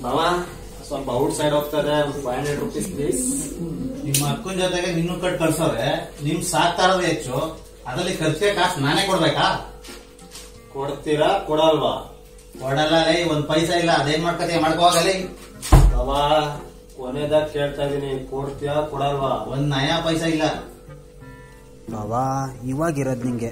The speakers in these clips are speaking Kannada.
ಮಾವ ಸ್ವಲ್ಪ ಔಟ್ ಸೈಡ್ ಹೋಗ್ತದೆ ಫೈವ್ ಹಂಡ್ರೆಡ್ ರುಪೀಸ್ ಪ್ಲೀಸ್ ನಿಮ್ಮ ಅಕ್ಕನ ಜೊತೆಗೆ ನಿನ್ನೂ ಕಟ್ ಕಳ್ಸೋರೆ ನಿಮ್ ಸಾಕ್ತಾ ಇರೋದು ಹೆಚ್ಚು ಅದ್ರಲ್ಲಿ ಖರ್ಚಿಗೆ ಕಾಸು ನಾನೇ ಕೊಡ್ಬೇಕಾ ಕೊಡ್ತೀರಾ ಕೊಡಲ್ವಾ ಕೊಡಲ್ಲ ಲೇ ಒಂದ್ ಪೈಸಾ ಇಲ್ಲ ಅದೇನ್ ಮಾಡ್ಕತೀಯ ಮಾಡ್ಕೋವಾಗಲೇ ಮಾವ ಕೊನೆದಾಗ ಕೇಳ್ತಾ ಇದೀನಿ ಕೊಡ್ತೀಯಾ ಕೊಡಲ್ವಾ ಒಂದ್ ನಯಾ ಪೈಸಾ ಇಲ್ಲ ಬಾವಾ ಇವಾಗಿರೋದ್ ನಿಂಗೆ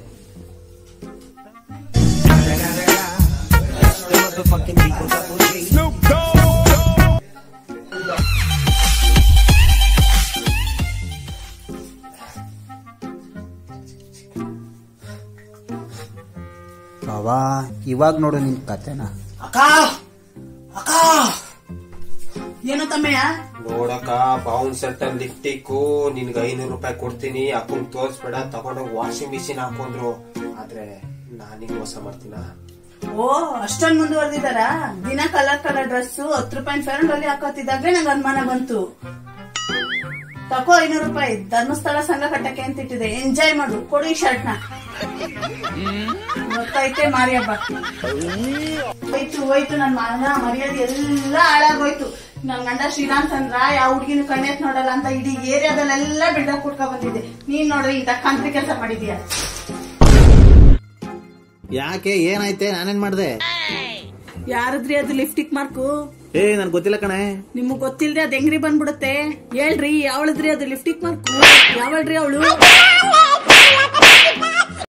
ಬಾವಾ ಇವಾಗ ನೋಡು ನಿನ್ ಕತೆನ ಅಕ್ಕ ಅಕ್ಕ ಏನು ತಮ್ಮಯ್ಯ ನೋಡಕ್ಕ ಬೌನ್ ಸೆಟ್ ಲಿಫ್ಟಿಕ್ಕು ನಿನ್ಗೆ ಐನೂರು ರೂಪಾಯಿ ಕೊಡ್ತೀನಿ ಅಕ್ಕಂಗ್ ತೋರ್ಸ್ಬೇಡ ತಗೊಂಡೋಗಿ ವಾಷಿಂಗ್ ಮಿಷಿನ್ ಹಾಕೊಂಡ್ರು ಆದ್ರೆ ನಾನಿಂಗ್ ಮೋಸ ಮಾಡ್ತೀನ ಓ ಅಷ್ಟೊಂದ್ ಮುಂದುವರೆದಿದಾರ ದಿನ ಕಲರ್ ಕಲರ್ ಡ್ರೆಸ್ ಹತ್ತು ರೂಪಾಯಿ ಫೇರ್ ಅಲ್ಲಿ ಹಾಕೋತಿದ್ದಾಗ್ಲೇ ನಂಗೆ ಅನುಮಾನ ಬಂತು ತಕೋ ಐನೂರು ರೂಪಾಯಿ ಧರ್ಮಸ್ಥಳ ಸಂಘ ಕಟ್ಟಕ್ಕೆ ಅಂತ ಇಟ್ಟಿದೆ ಎಂಜಾಯ್ ಮಾಡು ಕೊಡು ಈ ಶರ್ಟ್ ನ ಗೊತ್ತೈತೆ ಮಾರಿ ಹಬ್ಬ ಹೋಯ್ತು ಹೋಯ್ತು ನನ್ ಮನ ಮರ್ಯಾದೆ ಎಲ್ಲ ಹಾಳಾಗೋಯ್ತು ನನ್ ಗಂಡ ಶ್ರೀರಾಮ್ ಚಂದ್ರ ಯಾವ ಹುಡುಗಿನ ಕಣ್ಣೆತ್ ನೋಡಲ್ಲ ಅಂತ ಇಡೀ ಏರಿಯಾದಲ್ಲೆಲ್ಲ ಬಿಲ್ಡಪ್ ಕೊಟ್ಕೊ ಬಂದಿದ್ದೆ ನೀನ್ ನೋಡ್ರಿ ಇಂತ ಕಂತ್ರಿ ಕೆಲಸ ಮಾಡಿದ್ಯಾ ಯಾಕೆ ಏನಾಯ್ತೆ ನಾನೇನ್ ಮಾಡ್ದೆ ಯಾರದ್ರಿ ಅದು ಲಿಫ್ಟಿಕ್ ಮಾರ್ಕು ಏ ನನ್ ಗೊತ್ತಿಲ್ಲ ಕಣೆ ನಿಮಗ್ ಗೊತ್ತಿಲ್ದೆ ಅದ್ ಹೆಂಗ್ರಿ ಬಂದ್ಬಿಡುತ್ತೆ ಹೇಳ್ರಿ ಯಾವಳದ್ರಿ ಅದು ಲಿಫ್ಟಿಕ್ ಮಾರ್ಕು ಯಾವಳ್ರಿ ಅವಳು